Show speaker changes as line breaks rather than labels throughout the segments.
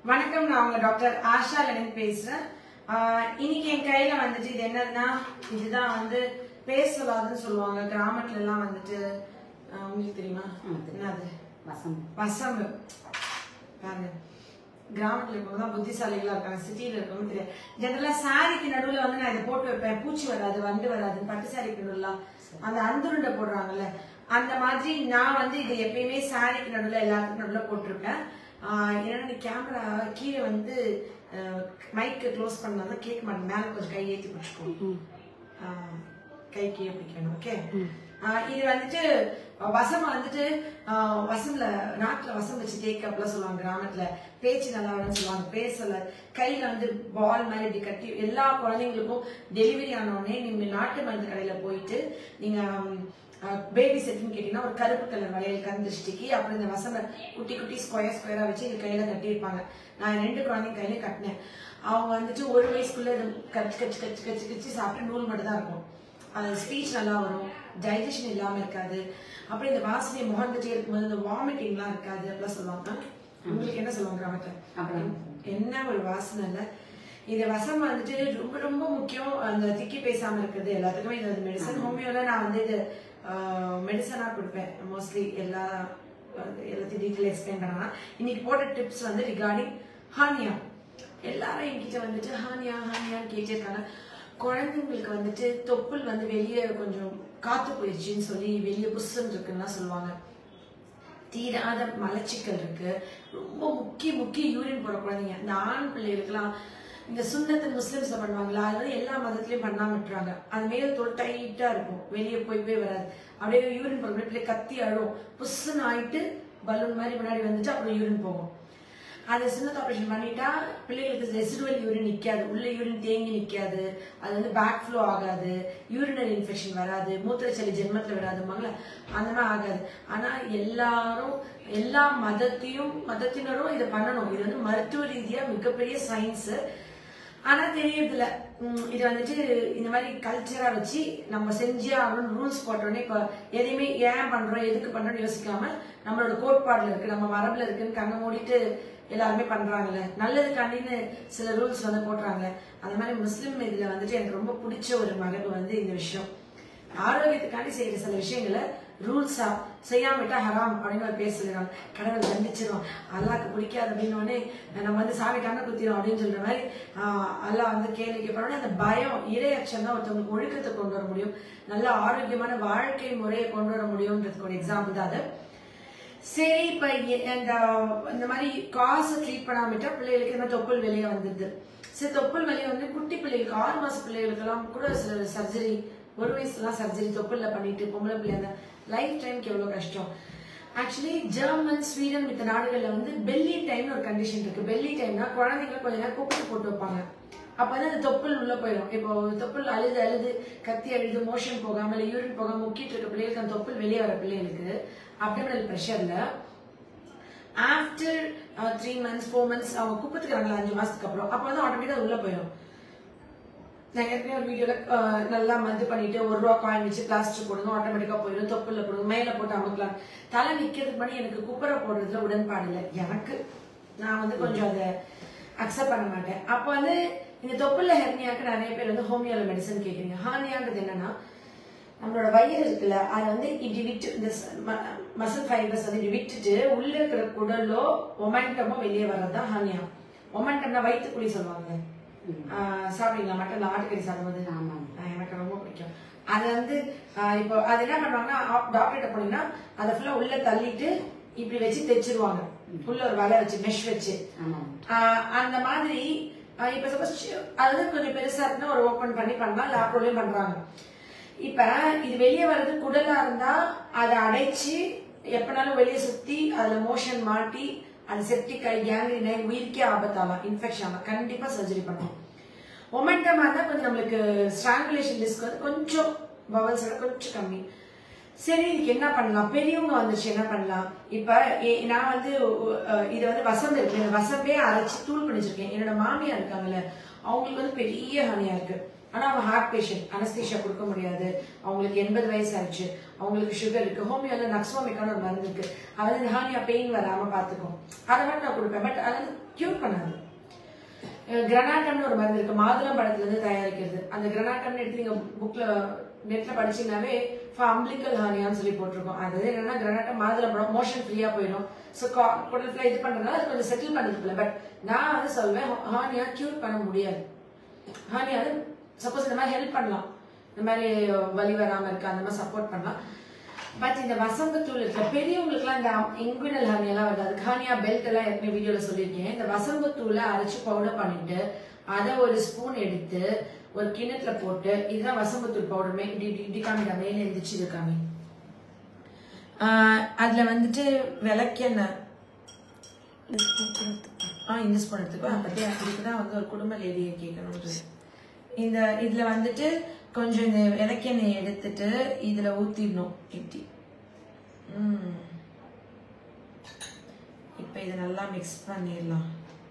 வணக்கம் நான் உங்க டாக்டர் ஆஷா லெனின் பேசுறேன் ஆஹ் இன்னைக்கு என் கையில வந்துட்டு இது என்னன்னா இதுதான் வந்து பேர் சொல்லாதுன்னு சொல்லுவாங்க கிராமத்துல எல்லாம் வந்துட்டு ஆஹ் உங்களுக்கு தெரியுமா என்னது
வசம்
வசம்பு பாருங்க கிராமத்துல இருக்கவங்க தான் புத்திசாலிகளா இருக்காங்க சிட்டில இருக்கவங்க தெரியாது ஜெனரலா சாரிக்கு நடுவுல வந்து நான் இதை போட்டு வைப்பேன் பூச்சி வராது வண்டு வராது பட்டு சாரிக்கு நடுவுல அந்த அந்துருண்டை போடுறாங்கல்ல அந்த மாதிரி நான் வந்து இது எப்பயுமே சாரிக்கு நடுவுல எல்லாத்துக்கும் நடுவுல போட்டிருப்பேன் ஆஹ் ஏன்னா நீ கேமரா கீழே வந்து மைக்கு க்ளோஸ் பண்ணாதான் கேட்க மாட்டேன் மேல கொஞ்சம் கை ஏற்றி பிடிச்சிக்கோ ஆஹ் கை கீழே பிடிக்கணும் ஓகே இது வந்துட்டு அஹ் வசம் வந்துட்டு ஆஹ் வசம்ல நாட்டுல வசம் வச்சு தேய்க்க அப்படிலாம் சொல்லுவாங்க கிராமத்துல பேச்சு நல்லா வரும்னு சொல்லுவாங்க பேசல கையில வந்து பால் மாதிரி இப்படி கட்டி எல்லா குழந்தைங்களுக்கும் டெலிவரி ஆன உடனே நீங்க நாட்டு மருந்து கடையில போயிட்டு நீங்க பேபி செட்னு கேட்டீங்கன்னா ஒரு கருப்பு கலர் வளையல் கண் திருஷ்டிக்கு அப்புறம் இந்த வசம்ப குட்டி குட்டி ஸ்கொயர் ஸ்கொயரா வச்சு எங்க கையில கட்டியிருப்பாங்க நான் என் ரெண்டு குழந்தைங்க கையில கட்டினேன் அவங்க வந்துட்டு ஒரு வயசுக்குள்ள இது கச்சு கச்சு கச்சு கச்சு கச்சு சாப்பிட்டு நூல் மட்டும் தான் இருக்கும் அது ஸ்பீச் நல்லா வரும் டைஜஷன் இல்லாம இருக்காது அப்புறம் இந்த வாசனை முகந்துட்டே இருக்கும்போது இந்த வாமிட்டிங்லாம் இருக்காது அப்படிலாம் சொல்லுவாங்க உங்களுக்கு என்ன சொல்லுவாங்க கிராமத்துல
அப்புறம்
என்ன ஒரு வாசனை இல்ல இது வசம் வந்துட்டு ரொம்ப ரொம்ப முக்கியம் அந்த திக்கி பேசாம இருக்கிறது எல்லாத்துக்குமே இது வந்து மெடிசன் ஹோமியோல நான் வந்து இது மெடிசனா கொடுப்பேன் மோஸ்ட்லி எல்லா அஹ், எல்லாத்தையும் டீட்டெயில் எக்ஸ்பிளைன் பண்ணலாம் இன்னைக்கு போட்ட டிப்ஸ் வந்து ரிகார்டிங் ஹானியா எல்லாரும் என்கிட்ட வந்துட்டு ஹானியா ஹானியான்னு கேட்டே இருக்காங்க குழந்தைங்களுக்கு வந்துட்டு தொப்புள் வந்து வெளியே கொஞ்சம் காத்து போயிடுச்சுன்னு சொல்லி வெளியே புஷ்ஷுன்னு இருக்குன்னா சொல்லுவாங்க தீராத மலச்சிக்கல் இருக்கு ரொம்ப முக்கிய முக்கிய யூரின் போற குழந்தைங்க இந்த ஆண் பிள்ளைகளுக்குலாம் இந்த சுண்ணத்து முஸ்லிம்ஸ்ல பண்ணுவாங்களா அது வந்து எல்லா மதத்துலயும் பண்ணாம விட்டுறாங்க அது மேல தோல் டைட்டா இருக்கும் வெளியே போய் போய் வராது அப்படியே யூரின் போற பிள்ளை கத்தி அழும் புஷ்ஷுன்னு ஆயிட்டு பலூன் மாதிரி முன்னாடி வந்துட்டு அப்புறம் யூரின் போகும் அது சின்னத் ஆப்ரேஷன் பண்ணிட்டா பிள்ளைகளுக்கு ரெசிடுவல் யூரின் நிக்காது உள்ள யூரின் தேங்கி நிக்காது அது வந்து பேக் ஃப்ளோ ஆகாது யூரினரி இன்ஃபெக்ஷன் வராது மூத்திரச்சளி ஜென்மத்துல வராதுமாங்கள அந்த மாதிரி ஆகாது ஆனா எல்லாரும் எல்லா மதத்தையும் மதத்தினரும் இதை பண்ணணும் இது வந்து மருத்துவ ரீதியா மிகப்பெரிய சயின்ஸ் ஆனா தெரியறதில்ல உம் இது வந்துட்டு இந்த மாதிரி கல்ச்சரா வச்சு நம்ம செஞ்சே ஆகணும் ரூல்ஸ் போட்டோடனே இப்போ எதையுமே ஏன் பண்றோம் எதுக்கு பண்றோம்னு யோசிக்காம நம்மளோட கோட்பாடுல இருக்கு நம்ம மரபுல இருக்குன்னு கண்ணை மூடிட்டு எல்லாருமே பண்றாங்கல்ல நல்லதுக்காண்டின்னு சில ரூல்ஸ் வந்து போடுறாங்க அந்த மாதிரி முஸ்லிம் இதுல வந்துட்டு எனக்கு ரொம்ப பிடிச்ச ஒரு மரபு வந்து இந்த விஷயம் ஆரோக்கியத்துக்காண்டி செய்யற சில விஷயங்களை ரூல்ஸா செய்யாம விட்டா ஹராம் அப்படின்னு ஒரு பேர் சொல்லிடுறாங்க கடவுள் தண்டிச்சிரும் அல்லாக்கு பிடிக்காது அப்படின்னு உடனே நம்ம வந்து சாமி கண்ணை குத்திரும் அப்படின்னு சொல்ற மாதிரி ஆஹ் அல்லாஹ் வந்து கேள்வி கேட்பறோட அந்த பயம் இரையச்சம் தான் ஒருத்தவங்களுக்கு ஒழுக்கத்தை கொண்டு வர முடியும் நல்ல ஆரோக்கியமான வாழ்க்கை முறையை கொண்டு வர முடியும்ன்றதுக்கு ஒரு எக்ஸாம்பிள் தான் அது சரி இப்ப எ- இந்த இந்த மாதிரி காசு ட்ரீட் பண்ணாம விட்டா பிள்ளைகளுக்கு இந்த மாதிரி தொப்புள் வெளியே வந்துடுது சரி தொப்புள் வெளியே வந்து குட்டி பிள்ளைகளுக்கு ஆறு மாச பிள்ளைகளுக்கு எல்லாம் கூட சில சர்ஜரி ஒரு வயசுலாம் சர்ஜரி தொப்புள்ல பண்ணிட்டு பொம்பளை பிள்ளை அந்த லைஃப் டைம்க்கு எவ்வளவு கஷ்டம் ஆக்சுவலி ஜெர்மன் ஸ்வீடன் மித்த நாடுகள்ல வந்து பெல்லி டைம்னு ஒரு கண்டிஷன் இருக்கு பெல்லி டைம்னா குழந்தைங்களை கொஞ்ச நேரம் கூப்பிட்டு போட்டு வைப்பாங்க அப்ப வந்து அந்த தொப்புள் உள்ள போயிடும் இப்போ தொப்புள் அழுது அழுது கத்தி அழுது மோஷன் போகாம இல்ல யூரின் போகாம முக்கிட்டு இருக்க பிள்ளைகளுக்கு அந்த தொப்புள் வெளியே வர பிள்ளைகளுக்கு அப்டமினல் ப்ரெஷர்ல after three months four months அவங்க குப்பத்துக்கிறாங்களா அஞ்சு மாசத்துக்கு அப்புறம் அப்போ வந்து ஆட்டோமேட்டிக்காக உள்ள போயிடும் நான் ஏற்கனவே ஒரு வீடியோல அஹ், நல்லா மது பண்ணிட்டு ஒரு ரூபா காயின் வச்சு பிளாஸ்டிக் போடுங்க ஆட்டோமேட்டிக்கா போயிடும் தொப்புல போடுங்க மேல போட்டு அமுக்கலாம் தலை நிக்கிறதுக்கு முன்னாடி எனக்கு குப்பரை போடுறதுல உடன்பாடு இல்லை எனக்கு நான் வந்து கொஞ்சம் அதை அக்செப்ட் பண்ண மாட்டேன் அப்போ வந்து இந்த தொப்புல ஹெர்னியாக்கு நிறைய பேர் வந்து ஹோமியோல மெடிசன் கேட்குறீங்க ஹார்னியான்றது என்னன்னா நம்மளோட வயிறு இருக்குல்ல அதை வந்து இப்படி விட்டு இந்த மசில் ஃபைபர்ஸ் வந்து இப்படி விட்டுட்டு உள்ள இருக்கிற குடலோ ஒமெண்டமோ வெளியே வர்றதுதான் ஹானியா ஒமெண்டம்னா வயிற்றுக்குழி சொல்லுவாங்க ஆஹ் சாப்பிடுவீங்களா மட்டன் ஆட்டுக்கறி சாப்பிடும்போது
ஆமாம்.
ஆஹ் எனக்கு ரொம்ப பிடிக்கும் அது வந்து ஆஹ் இப்போ அது என்ன பண்ணுவாங்கன்னா டாக்டர்கிட்ட போனீங்கன்னா அதை ஃபுல்லா உள்ள தள்ளிட்டு இப்படி வச்சு தைச்சிருவாங்க உள்ள ஒரு வலை வச்சு மெஷ் வச்சு
ஆமாம்
ஆஹ் அந்த மாதிரி ஆஹ் இப்ப சப்போஸ் அது வந்து கொஞ்சம் பெருசா இருக்குன்னா ஒரு ஓபன் பண்ணி பண்ணலாம் லேப்ரோலையும் பண்றாங்க இப்ப இது வெளியே வர்றது குடலா இருந்தா அதை அடைச்சு எப்பனாலும் வெளியே சுத்தி அதுல மோஷன் மாட்டி அது செப்டிக் ஆகி கேங்க்ரீன் ஆகி உயிருக்கே ஆபத்தாகலாம் இன்ஃபெக்ஷன் ஆகலாம் கண்டிப்பா சர்ஜரி பண்ணணும் ஒமெண்டமா இருந்தா கொஞ்சம் நம்மளுக்கு ஸ்ட்ராங்குலேஷன் ரிஸ்க் வந்து கொஞ்சம் பவல்ஸ் கொஞ்சம் கம்மி சரி இதுக்கு என்ன பண்ணலாம் பெரியவங்க வந்துச்சு என்ன பண்ணலாம் இப்ப ஏ- நான் வந்து அஹ், இது வந்து வசம்பு இருக்கு இந்த வசம்பே அரைச்சு தூள் பண்ணி வச்சிருக்கேன் என்னோட மாமியார் இருக்காங்கல்ல அவங்களுக்கு வந்து பெரிய ஹனியா இருக்கு ஆனா அவங்க ஹார்ட் பேஷண்ட் அனஸ்தீஷியா கொடுக்க முடியாது அவங்களுக்கு எண்பது வயசு ஆயிடுச்சு அவங்களுக்கு சுகர் இருக்கு ஹோமியோல நக்ஸ்வாமிக்கான ஒரு மருந்து இருக்கு அது இந்த ஹார்னியா பெயின் வராம பாத்துக்கும் அதை மட்டும் நான் கொடுப்பேன் பட் அது வந்து கியூர் பண்ணாது கிரனாட்டம்னு ஒரு மருந்து இருக்கு மாதுளம் பழத்துல இருந்து தயாரிக்கிறது அந்த கிரனாட்டம்னு எடுத்து நீங்க புக்ல நெட்ல படிச்சீங்கன்னாவே அம்பிளிக்கல் ஹானியான்னு சொல்லி போட்டிருக்கோம் அது என்னன்னா கிரனாட்டம் மாதுளம் பழம் மோஷன் ஃப்ரீயா போயிடும் ஸோ குடல்ல இது பண்றதுனால அது கொஞ்சம் செட்டில் பண்ணுறதுல பட் நான் வந்து சொல்வேன் ஹானியா கியூர் பண்ண முடியாது ஹானியா வந்து சப்போஸ் இந்த மாதிரி ஹெல்ப் பண்ணலாம் இந்த மாதிரி வலி வராம இருக்க அந்த மாதிரி சப்போர்ட் பண்ணலாம் பட் இந்த வசம்பத்தூள் இருக்கிற பெரியவங்களுக்குலாம் இந்த இங்குவினல் ஹானியெல்லாம் வருது அதுக்கு ஹானியா பெல்ட் எல்லாம் ஏற்கனவே வீடியோல சொல்லியிருக்கேன் இந்த வசம்பத்தூளை அரைச்சு பவுடர் பண்ணிட்டு அதை ஒரு ஸ்பூன் எடுத்து ஒரு கிண்ணத்துல போட்டு இதுதான் வசம்பத்தூள் பவுடருமே இப்படி இப்படி இப்படி காமிக்கா மேலே இருந்துச்சு இது காமி ஆஹ் அதுல வந்துட்டு விளக்கெண்ணெய் ஆ இந்த ஸ்பூன் எடுத்துக்கோ பத்தியா இதுக்கு தான் வந்து ஒரு குடும்ப லேடியை கேட்கணும் இந்த இதுல வந்துட்டு கொஞ்சம் இந்த விளக்கெண்ணெய் எடுத்துட்டு இதுல ஊத்திடணும் இப்படி ம். இப்ப இதை நல்லா மிக்ஸ் பண்ணிடலாம்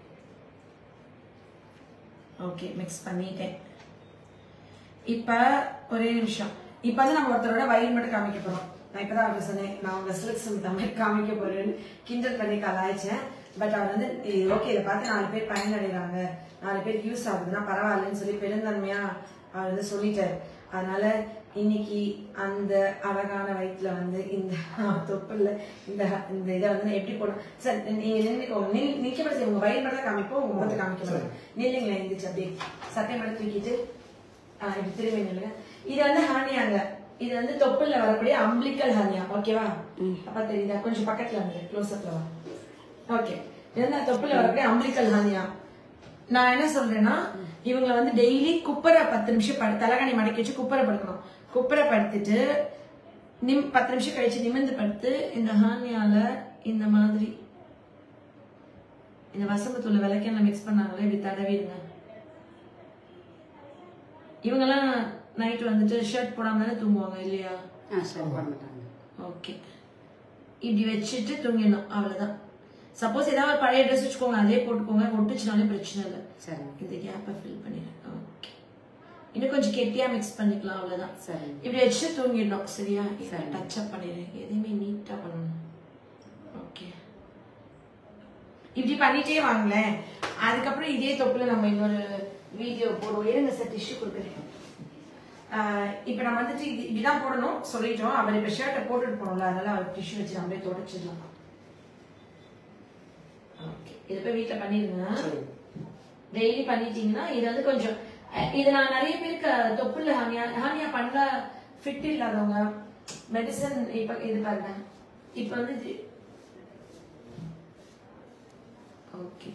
ஓகே மிக்ஸ் பண்ணிட்டேன் இப்ப ஒரே நிமிஷம் இப்ப வந்து நம்ம ஒருத்தரோட வயிறு மட்டும் காமிக்க போறோம் நான் இப்பதான் அவருக்கு சொன்னேன் நான் உங்க சில்க் சுமிதா மாதிரி காமிக்க போறேன்னு கிண்டல் பண்ணி கலாய்ச்சேன் பட் அவர் வந்து ஓகே இதை பார்த்து நாலு பேர் பயனடைகிறாங்க நாலு பேர் யூஸ் ஆகுதுன்னா பரவாயில்லன்னு சொல்லி பெருந்தன்மையா அவர் வந்து சொல்லிட்டாரு அதனால இன்னைக்கு அந்த அழகான வயிற்றுல வந்து இந்த தொப்புல இந்த இந்த இதை வந்து நான் எப்படி போடணும் சார் நீங்க நின்றுக்கோங்க நில் நிக்க முடியாது உங்க வயிறு மட்டும் தான் காமிப்போம் உங்க முகத்தை காமிக்க மாட்டோம் நில்லுங்களேன் எழுந்திரிச்சு அப்படியே சட்டை மட்டும் தூக்கிட்டு ஆஹ் இப்படி திரும்பி நில்லுங்க இது வந்து ஹானியாங்க இது வந்து தொப்புல வரக்கூடிய அம்பிளிக்கல் ஹானியா ஓகேவா அப்ப தெரியுதா கொஞ்சம் பக்கத்துல வந்து க்ளோஸ் அப்ல வா ஓகே இது வந்து தொப்புல வரக்கூடிய அம்பிளிக்கல் ஹானியா நான் என்ன சொல்றேன்னா இவங்களை வந்து டெய்லி குப்பரை பத்து நிமிஷம் படு தலைகாணி மடக்கி வச்சு குப்பரை படுக்கணும் குப்பரை படுத்துட்டு நிம் பத்து நிமிஷம் கழிச்சு நிமிர்ந்து படுத்து இந்த ஹானியால இந்த மாதிரி இந்த வசம்பத்தூள விளக்கெண்ணெய் மிக்ஸ் பண்ணாங்களே இப்படி தடவிடுங்க இவங்கெல்லாம் நைட் வந்துட்டு ஷர்ட் போடாம தானே தூங்குவாங்க இல்லையா
ஆ சரி போட மாட்டாங்க
ஓகே இப்படி வச்சுட்டு தூங்கிடணும் அவ்வளவுதான் சப்போஸ் ஏதாவது ஒரு பழைய ட்ரெஸ் வச்சுக்கோங்க அதே போட்டுக்கோங்க ஒட்டுச்சுனாலே பிரச்சனை இல்லை
சரி
இந்த கேப்பை ஃபில் பண்ணிடுறேன் ஓகே இன்னும் கொஞ்சம் கெட்டியா மிக்ஸ் பண்ணிக்கலாம் அவ்வளவுதான்
சரி
இப்படி வச்சு தூங்கிடணும் சரியா
சரி.
டச் அப் பண்ணிடுறேன் எதையுமே நீட்டா பண்ணணும் ஓகே இப்படி பண்ணிட்டே வாங்களேன் அதுக்கப்புறம் இதே தொப்புல நம்ம இன்னொரு வீடியோ போடுவோம் இருங்க சார் டிஷ்யூ கொடுக்குறேன் ஆஹ் இப்ப நம்ம வந்துட்டு இது இப்படிதான் போடணும் சொல்லிட்டோம் அவர் இப்ப ஷர்ட்டை போட்டுட்டு போனோம்ல அதனால அவர் டிஷ்யூ வச்சு நம்மளே தொடச்சிடலாம் ஓகே இதை போய் வீட்டுல பண்ணிருங்க
சரி
டெய்லி பண்ணிட்டீங்கன்னா இது வந்து கொஞ்சம் அஹ் இது நான் நிறைய பேருக்கு தொப்புல ஹானியா ஹானியா பண்ண ஃபிட் இல்லாதவங்க மெடிசன் இப்ப இது பாருங்க இப்ப வந்து இது ஓகே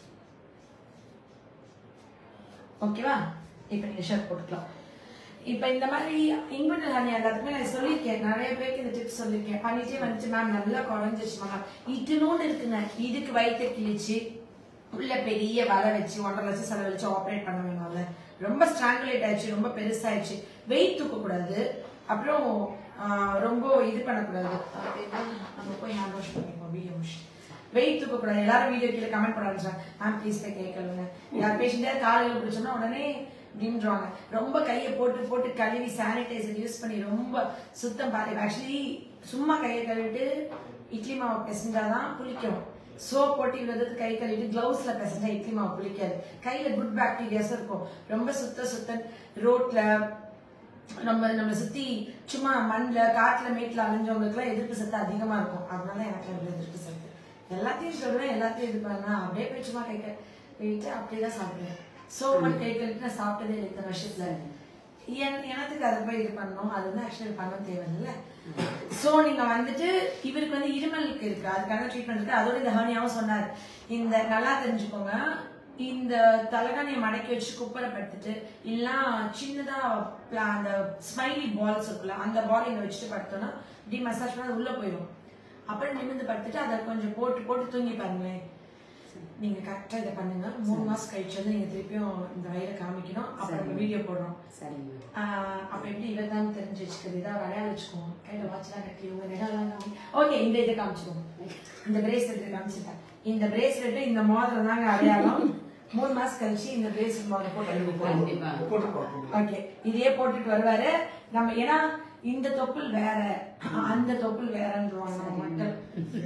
ஓகேவா இப்ப நீங்க ஷர்ட் போட்டுக்கலாம் இப்ப இந்த மாதிரி இங்குவல் ஹனி எல்லாத்துக்குமே நான் சொல்லியிருக்கேன் நிறைய பேருக்கு இந்த டிப்ஸ் சொல்லியிருக்கேன் பண்ணிட்டே வந்துச்சு மேம் நல்லா குறைஞ்சிருச்சு மேம் இட்டுனோன்னு இருக்குங்க இதுக்கு வயிற்று கிழிச்சு உள்ள பெரிய வலை வச்சு ஒன்றரை லட்சம் செலவழிச்சு ஆப்ரேட் பண்ண வேணும்ல ரொம்ப ஸ்ட்ராங்குலேட் ஆயிடுச்சு ரொம்ப பெருசாயிடுச்சு வெயிட் தூக்க கூடாது அப்புறம் ஆஹ், ரொம்ப இது பண்ணக்கூடாது அப்படின்னா நம்ம போய் ஹேண்ட் வாஷ் பண்ணிப்போம் வீடியோ வாஷ் வெயிட் தூக்க கூடாது எல்லாரும் வீடியோ கீழே கமெண்ட் பண்ண ஆரம்பிச்சாங்க மேம் ப்ளீஸ் போய் கேட்கலுங்க யார் பேஷண்டே காலையில் பிடிச்சோன்னா உடனே அப்படின்றாங்க ரொம்ப கையை போட்டு போட்டு கழுவி சானிடைசர் யூஸ் பண்ணி ரொம்ப சுத்தம் பாரு ஆக்சுவலி சும்மா கையை கழுவிட்டு இட்லி மாவு பிசைஞ்சாதான் புளிக்கும் சோப் போட்டு இவ்வளவு கை கழுவிட்டு கிளவுஸ்ல பிசைஞ்சா இட்லி மாவு புளிக்காது கையில குட் பாக்டீரியாஸும் இருக்கும் ரொம்ப சுத்த சுத்தம் ரோட்ல நம்ம நம்ம சுத்தி சும்மா மண்ல காட்டுல மேட்ல அலைஞ்சவங்களுக்குலாம் எதிர்ப்பு சத்து அதிகமா இருக்கும் அதனால எனக்கு அதுல எதிர்ப்பு சத்து எல்லாத்தையும் சொல்லுவேன் எல்லாத்தையும் இது பண்ணா அப்படியே போய் சும்மா கை கழுவிட்டு அப்படியேதான் சாப்பிடுவேன் சோப் மட்டும் கை கழுவிட்டு நான் சாப்பிட்டதே இல்லை இத்தனை வருஷத்துல என்- எனத்துக்கு அதை போய் இது பண்ணணும் அது வந்து ஆக்சுவலி பண்ண தேவையில்ல சோ நீங்க வந்துட்டு இவருக்கு வந்து இருமலுக்கு இருக்கு அதுக்கான ட்ரீட்மெண்ட் இருக்கு அதோட இந்த ஹர்னியாவும் சொன்னார் இந்த நல்லா தெரிஞ்சுக்கோங்க இந்த தலகாணியை மடக்கி வச்சு குப்பரை படுத்துட்டு இல்லைன்னா சின்னதா pla- அந்த ஸ்மைலி பால்ஸ் இருக்குல்ல அந்த பால் இங்க வச்சுட்டு படுத்தோம்னா இப்படி மசாஜ் பண்ணா அது உள்ள போயிடும் அப்புறம் நிமிர்ந்து படுத்துட்டு அதை கொஞ்சம் போட்டு போட்டு தூங்கி பாருங்களேன் நீங்க கரெக்டா இதை பண்ணுங்க மூணு மாசம் கழிச்சு வந்து நீங்க திருப்பியும் இந்த வயிறை காமிக்கணும் அப்புறம் நம்ம வீடியோ போடுறோம்
சரிங்க
ஆஹ் அப்ப எப்படி இவர் தான் தெரிஞ்சு வச்சுக்கிறது இதான் ஒரு அடையாளம் வச்சுக்கோங்க கையில வாட்ச்லாம் கட்டி உங்க நிலம் காமி ஓகே இந்த இதை காமிச்சுக்கோங்க இந்த பிரேஸ்லெட் காமிச்சிட்டேன் இந்த பிரேஸ்லெட் இந்த மோதிரம் தாங்க அடையாளம் மூணு மாசம் கழிச்சு இந்த பிரேஸ்லெட் மாடல் போட்டு
கண்டிப்பா
போட்டு பார்ப்போம்
ஓகே இதே போட்டுட்டு வருவாரு நம்ம ஏன்னா இந்த தொப்புள் வேற அந்த தொப்புள் வேறன்றுவாங்க நம்ம மக்கள்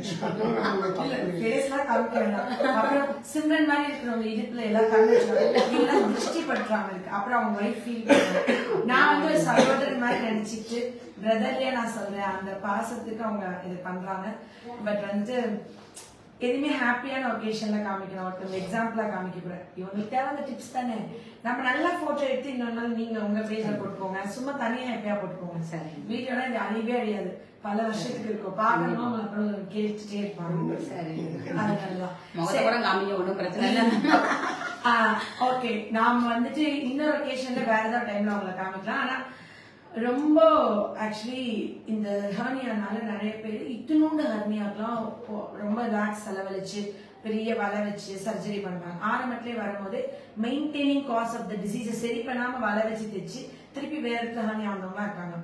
இல்ல, face எல்லாம் காமிக்க வேண்டாம். அப்புறம் சிம்ரன் மாதிரி இருக்கிறவங்க இடுப்புல எல்லாம் கண்ணு வச்சிருவாங்க. எல்லாம் திருஷ்டி பட்டுறாங்க இருக்கு. அப்புறம் அவங்க wife feel பண்ணுவாங்க. நான் வந்து ஒரு சகோதரன் மாதிரி நினைச்சிட்டு பிரதர்லயே நான் சொல்றேன் அந்த பாசத்துக்கு அவங்க இது பண்றாங்க பட் வந்து எதுவுமே ஹாப்பியான ஒகேஷன்ல காமிக்கணும் ஒருத்தவங்க எக்ஸாம்பிளா காமிக்க கூடாது இவங்களுக்கு தேவை அந்த டிப்ஸ் தானே நம்ம நல்லா போட்டோ எடுத்து இன்னொரு நாள் நீங்க உங்க பேஜ்ல போட்டுக்கோங்க சும்மா தனியா எப்பயா போட்டுக்கோங்க
சரி.
வீடியோல இது அழிவே அழியாது பல வருஷத்துக்கு இருக்கும் பார்க்கணும் அவங்க அப்புறம் கேட்டுட்டே இருப்பாங்க
சரி
அதனாலதான்
முகத்தை கூட காமிக்க ஒண்ணும் பிரச்சனை இல்லை
ஓகே நாம வந்துட்டு இன்னொரு ஒகேஷன்ல வேற ஏதாவது டைம்ல அவங்கள காமிக்கலாம் ஆனா ரொம்ப ஆக்சுவலி இந்த ஹர்னியானால நிறைய பேர் இத்தினூண்டு ஹர்னியாக்கெல்லாம் இப்போ ரொம்ப லேக்ஸ் செலவழிச்சு பெரிய வலை வச்சு சர்ஜரி பண்றாங்க ஆரம்பத்திலே வரும்போது மெயின்டைனிங் காஸ் ஆஃப் த டிசீஸை சரி பண்ணாம வலை வச்சு தைச்சு திருப்பி வேற இடத்துல ஹர்னியா வந்தவங்களா இருக்காங்க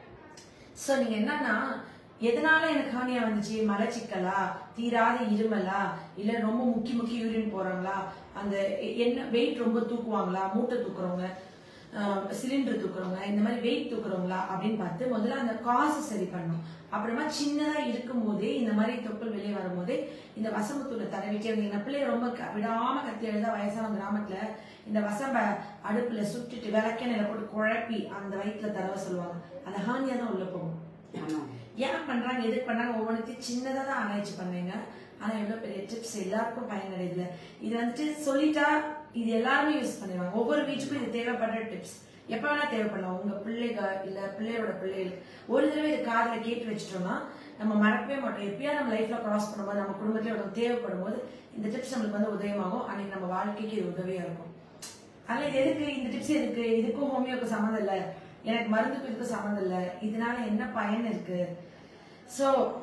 சோ நீங்க என்னன்னா எதனால எனக்கு ஹானியா வந்துச்சு மலச்சிக்கலா தீராத இருமலா இல்ல ரொம்ப முக்கி முக்கி யூரின் போறாங்களா அந்த எ- என்ன வெயிட் ரொம்ப தூக்குவாங்களா மூட்டை தூக்குறவங்க சிலிண்டர் தூக்குறவங்க இந்த மாதிரி வெயிட் தூக்குறவங்களா அப்படின்னு பார்த்து முதல்ல அந்த காசு சரி பண்ணணும் அப்புறமா சின்னதா இருக்கும் போதே இந்த மாதிரி தொப்புள் வெளியே வரும்போதே இந்த வசம்புத்தூளை தடவிட்டே இருந்தீங்கன்னா பிள்ளை ரொம்ப க- விடாம கத்தி எழுத வயசான கிராமத்துல இந்த வசம்ப அடுப்புல சுட்டுட்டு விளக்கெண்ணெயில போட்டு குழப்பி அந்த வயிற்றுல தடவை சொல்லுவாங்க அந்த ஹானியா தான் உள்ள போகும்
ஆமா
ஏன் பண்றாங்க எதுக்கு பண்றாங்க ஒவ்வொன்றுத்தையும் சின்னதா தான் ஆராய்ச்சி பண்ணீங்க ஆனா எவ்வளவு பெரிய டிப்ஸ் எல்லாருக்கும் பயனடையுதுல இது வந்துட்டு சொல்லிட்டா இது எல்லாருமே யூஸ் பண்ணிடுவாங்க ஒவ்வொரு வீட்டுக்கும் இது தேவைப்படுற டிப்ஸ் எப்ப வேணா தேவைப்படலாம் உங்க பிள்ளைங்க இல்ல பிள்ளையோட பிள்ளைகள் ஒரு தடவை இது காதுல கேட்டு வச்சிட்டோம்னா நம்ம மறக்கவே மாட்டோம் எப்பயா நம்ம லைஃப்ல கிராஸ் பண்ணும்போது நம்ம குடும்பத்துல ஒருத்தவங்க தேவைப்படும் போது இந்த டிப்ஸ் நம்மளுக்கு வந்து உதயமாகும் அன்னைக்கு நம்ம வாழ்க்கைக்கு இது உதவியா இருக்கும் அதனால இது எதுக்கு இந்த டிப்ஸ் எதுக்கு இதுக்கும் ஹோமியோக்கு சம்மந்தம் இல்ல எனக்கு மருந்துக்கும் இதுக்கும் சம்மந்தம் இல்ல இதனால என்ன பயன் இருக்கு சோ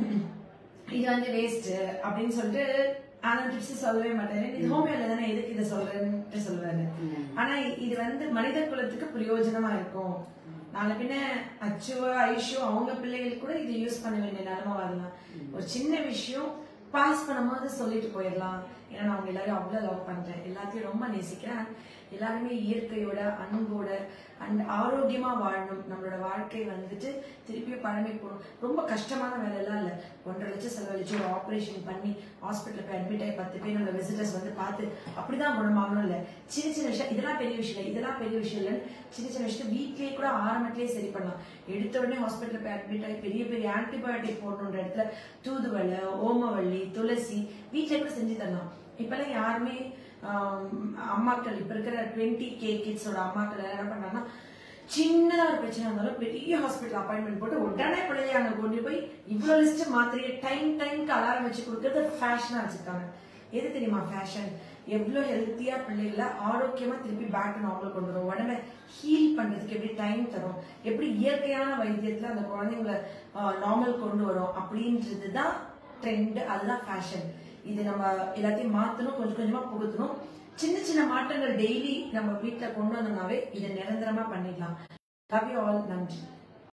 இது வந்து வேஸ்ட் அப்படின்னு சொல்லிட்டு ஆனா டிப்ஸ் சொல்லவே மாட்டாரு இது ஹோமியோல தானே எதுக்கு இதை சொல்றேன்னு சொல்லுவாரு ஆனா இது வந்து மனித குலத்துக்கு பிரயோஜனமா இருக்கும் நாளை பின்ன அச்சுவோ ஐஷோ அவங்க பிள்ளைகள் கூட இது யூஸ் பண்ண வேண்டிய நிலைமை வரலாம் ஒரு சின்ன விஷயம் பாஸ் பண்ணும்போது சொல்லிட்டு போயிடலாம் ஏன்னா நான் அவங்க எல்லாரும் அவ்வளவு லவ் பண்றேன் எல்லாத்தையும் ரொம்ப நேசிக்கிறேன் எல்லாருமே இயற்கையோட அன்போட அண்ட் ஆரோக்கியமா வாழணும் நம்மளோட வாழ்க்கை வந்துட்டு திருப்பியும் பழமை போகணும் ரொம்ப கஷ்டமான வேலை எல்லாம் இல்ல ஒன்றரை லட்சம் செலவழிச்சு ஒரு ஆபரேஷன் பண்ணி ஹாஸ்பிட்டல் போய் அட்மிட் ஆகி பத்து பேர் நம்ம விசிட்டர்ஸ் வந்து பார்த்து அப்படிதான் குணமாகணும் இல்ல சின்ன சின்ன விஷயம் இதெல்லாம் பெரிய விஷயம் இல்லை இதெல்லாம் பெரிய விஷயம் இல்லைன்னு சின்ன சின்ன விஷயத்தை வீட்லயே கூட ஆரம்பத்திலேயே சரி பண்ணலாம் எடுத்த உடனே ஹாஸ்பிட்டல் போய் அட்மிட் ஆகி பெரிய பெரிய ஆன்டிபயோட்டிக் போடணுன்ற இடத்துல தூதுவளை ஓமவள்ளி துளசி வீட்லயே கூட செஞ்சு தரலாம் இப்பெல்லாம் யாருமே ஆம், அம்மாக்கள் இப்ப இருக்கிற டுவெண்ட்டி கே கிட்ஸோட அம்மாக்கள் எல்லாம் என்ன பண்றாங்கன்னா சின்னதா ஒரு பிரச்சனை இருந்தாலும் பெரிய ஹாஸ்பிட்டல் அப்பாயின்மெண்ட் போட்டு உடனே பிள்ளைய அங்க கொண்டு போய் இவ்வளவு லிஸ்ட் மாத்திரையை டைம் டைம்க்கு அலாரம் வச்சு கொடுக்கறது ஃபேஷனா வச்சிருக்காங்க எது தெரியுமா ஃபேஷன் எவ்வளவு ஹெல்த்தியா பிள்ளைகளை ஆரோக்கியமா திருப்பி பேக் நார்மல் கொண்டு வரும் உடம்பை ஹீல் பண்றதுக்கு எப்படி டைம் தரும் எப்படி இயற்கையான வைத்தியத்துல அந்த குழந்தைங்களை நார்மல் கொண்டு வரும் அப்படின்றது தான் ட்ரெண்ட் அதுதான் ஃபேஷன் இது நம்ம எல்லாத்தையும் மாத்தணும் கொஞ்சம் கொஞ்சமா புகுத்தணும் சின்ன சின்ன மாற்றங்கள் டெய்லி நம்ம வீட்ல கொண்டு வந்தோம்னாவே இதை நிரந்தரமா பண்ணிடலாம் லவ் யூ ஆல் நன்றி